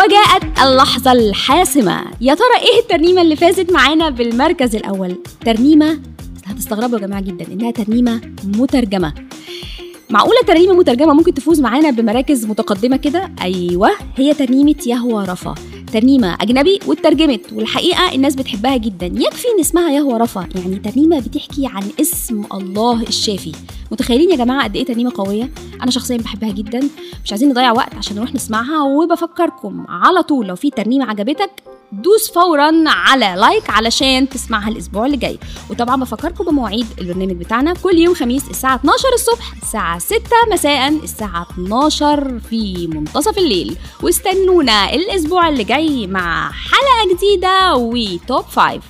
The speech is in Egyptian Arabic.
وجاءت اللحظة الحاسمة يا ترى ايه الترنيمة اللي فازت معانا بالمركز الأول ترنيمة هتستغربوا يا جماعة جدا إنها ترنيمة مترجمة معقولة ترنيمة مترجمة ممكن تفوز معانا بمراكز متقدمة كده؟ أيوة هي ترنيمة يهوى رفا ترنيمة أجنبي واترجمت والحقيقة الناس بتحبها جدا يكفي إن اسمها يهوى رفا يعني ترنيمة بتحكي عن اسم الله الشافي متخيلين يا جماعة قد إيه ترنيمة قوية؟ أنا شخصيا بحبها جدا مش عايزين نضيع وقت عشان نروح نسمعها وبفكركم على طول لو في ترنيمة عجبتك دوس فورا على لايك علشان تسمعها الاسبوع اللي جاي وطبعا بفكركم بمواعيد البرنامج بتاعنا كل يوم خميس الساعه 12 الصبح الساعه 6 مساء الساعه 12 في منتصف الليل واستنونا الاسبوع اللي جاي مع حلقه جديده وتوب 5